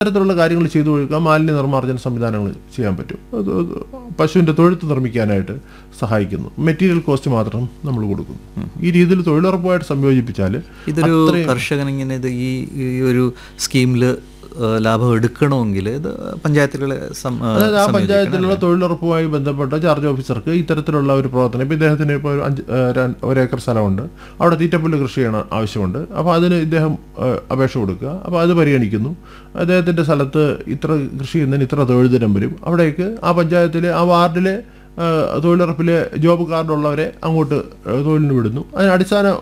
തരത്തിലുള്ള കാര്യങ്ങൾ ചെയ്തു കൊടുക്കുക മാലിന്യ നിർമ്മാർജ്ജന സംവിധാനങ്ങൾ ചെയ്യാൻ പറ്റും അത് അത് പശുവിൻ്റെ തൊഴുത്ത് നിർമ്മിക്കാനായിട്ട് സഹായിക്കുന്നു മെറ്റീരിയൽ കോസ്റ്റ് മാത്രം നമ്മൾ കൊടുക്കുന്നു ഈ രീതിയിൽ തൊഴിലുറപ്പുമായിട്ട് സംയോജിപ്പിച്ചാൽ ഇതൊരു കർഷകൻ ഇങ്ങനെ ഇത് ഈ ഈ ഒരു സ്കീമിൽ ലാഭം എടുക്കണമെങ്കിൽ ഇത് പഞ്ചായത്തുകളെ സം- ആ, അതായത് ആ സംയോജിക്കണം പഞ്ചായത്തിലുള്ള തൊഴിലുറപ്പുമായി ബന്ധപ്പെട്ട ചാർജ് ഓഫീസർക്ക് ഇത്തരത്തിലുള്ള ഒരു പ്രവർത്തനം ഇപ്പം ഇദ്ദേഹത്തിന് ഇപ്പോൾ ഒരു അഞ്ച് ഏഹ് രണ്ട് ഒരേക്കർ സ്ഥലമുണ്ട് അവിടെ തീറ്റപ്പുല്ല് കൃഷി ചെയ്യണം ആവശ്യമുണ്ട് അപ്പോൾ അതിന് ഇദ്ദേഹം ഏഹ് അപേക്ഷ കൊടുക്കുക അപ്പോൾ അത് പരിഗണിക്കുന്നു അദ്ദേഹത്തിൻ്റെ സ്ഥലത്ത് ഇത്ര കൃഷി ചെയ്യുന്നതിന് ഇത്ര തൊഴിൽ ദിനം വരും അവിടേക്ക് ആ പഞ്ചായത്തിലെ ആ വാർഡിലെ ഏഹ് തൊഴിലുറപ്പിലെ ജോബ് കാർഡുള്ളവരെ അങ്ങോട്ട് ഏഹ് തൊഴിലിന് വിടുന്നു അതിന് അടിസ്ഥാന